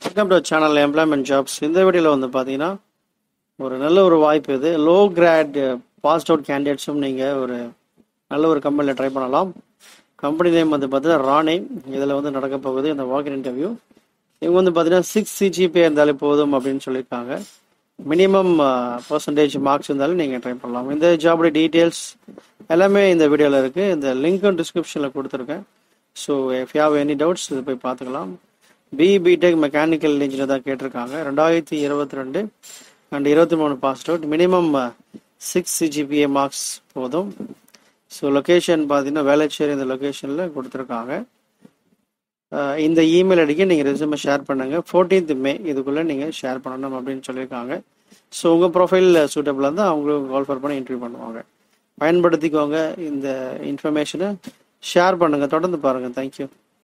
welcome to channel employment jobs இந்த வீடியோவில் வந்து பார்த்தீங்கன்னா ஒரு நல்ல ஒரு வாய்ப்பு இது லோ கிராட் பாஸ்ட் அவுட் கேண்டிடேட்ஸும் நீங்கள் ஒரு நல்ல ஒரு கம்பெனியில் ட்ரை பண்ணலாம் கம்பெனி நேம் வந்து பார்த்தீங்கன்னா ராணி இதில் வந்து நடக்க போகுது இந்த வாக்கின் இன்டர்வியூ இவங்க வந்து பார்த்தீங்கன்னா சிக்ஸ் சிஜிபி இருந்தாலே போதும் அப்படின்னு சொல்லியிருக்காங்க மினிமம் பர்சன்டேஜ் மார்க்ஸ் இருந்தாலும் நீங்கள் ட்ரை பண்ணலாம் இந்த ஜாபோட டீட்டெயில்ஸ் எல்லாமே இந்த வீடியோவில் இருக்குது இந்த லிங்க்கும் டிஸ்கிரிப்ஷனில் கொடுத்துருக்கேன் so if you have any doubts இது போய் பார்த்துக்கலாம் பி பிடெக் மெக்கானிக்கல் இன்ஜினியர் தான் கேட்டிருக்காங்க ரெண்டாயிரத்தி இருபத்தி ரெண்டு அண்ட் இருபத்தி மூணு pass out minimum six CGPA marks போதும் ஸோ லொக்கேஷன் பார்த்தீங்கன்னா வேலைச்சேரி இந்த லொக்கேஷனில் கொடுத்துருக்காங்க அஹ் இந்த இமெயில் ஐடிக்கு நீங்கள் ரெஸ்யூமை ஷேர் பண்ணுங்கள் ஃபோர்டீன்த் மே இதுக்குள்ளே நீங்கள் ஷேர் பண்ணணும் அப்படின்னு சொல்லியிருக்காங்க ஸோ உங்கள் ப்ரொஃபைல் சூட்டபிளாக இருந்தால் அவங்களுக்கு கால் ஃபர் பண்ணி இன்டர்வியூ பண்ணுவாங்க பயன்படுத்திக்கோங்க இந்த இன்ஃபர்மேஷனை ஷேர் பண்ணுங்கள் தொடர்ந்து பாருங்கள் தேங்க்யூ